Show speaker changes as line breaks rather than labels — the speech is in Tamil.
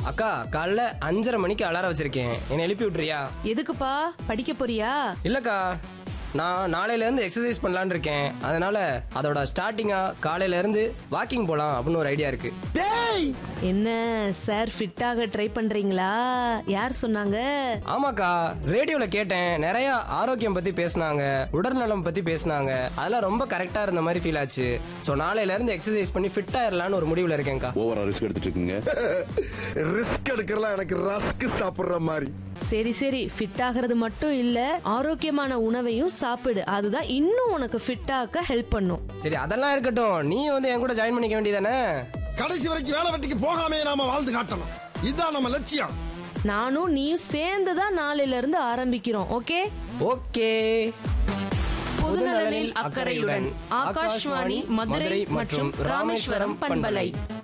அக்கா காலைல அஞ்சரை மணிக்கு அலாரம் வச்சிருக்கேன் என்னை எழுப்பி விட்டுறியா
எதுக்குப்பா படிக்க போறியா
இல்லக்கா நான் நாளையில இருந்து எக்ஸசைஸ் பண்ணலான்னு இருக்கேன் அதனால அதோட ஸ்டார்டிங்கா காலையில இருந்து வாக்கிங் போலாம் அப்படின்னு ஒரு ஐடியா இருக்கு
என்ன சார் ஃபிட் ஆக ட்ரை பண்றீங்களா யார் சொன்னாங்க
ஆமாக்கா ரேடியோல கேட்டேன் நிறைய ஆரோக்கியம் பத்தி பேசுனாங்க உடல்நலம் பத்தி பேசுனாங்க அதெல்லாம் ரொம்ப கரெக்டா இருந்த மாதிரி ஃபீல் ஆச்சு ஸோ நாளையில இருந்து எக்ஸசைஸ் பண்ணி ஃபிட் ஆயிரலான்னு ஒரு முடிவுல இருக்கேன்க்கா
ஓவரா ரிஸ்க் எடுத்துட்டு இருக்கீங்க
ரிஸ்க் எடுக்கலாம் எனக்கு ரஸ்க் சாப்பிடுற மாதிரி
சரி சரி ஃபிட் ஆகிறது மட்டும் இல்ல ஆரோக்கியமான உணவையும் சாப்பிடு அதுதான் இன்னும் உனக்கு ஃபிட் ஆக்க ஹெல்ப் பண்ணும்
சரி அதெல்லாம் இருக்கட்டும் நீ வந்து என் கூட ஜாயின் பண்ணிக்க வேண்டியதானே
கடைசி வரைக்கும் வேலை வெட்டிக்கு போகாமே நாம வாழ்ந்து காட்டணும் இதுதான் நம்ம லட்சியம்
நானும் நீயும் சேர்ந்து தான் நாளையில இருந்து ஆரம்பிக்கிறோம் ஓகே
ஓகே
பொதுநலனில் அக்கறையுடன் ஆகாஷ்வாணி மதுரை மற்றும் ராமேஸ்வரம் பண்பலை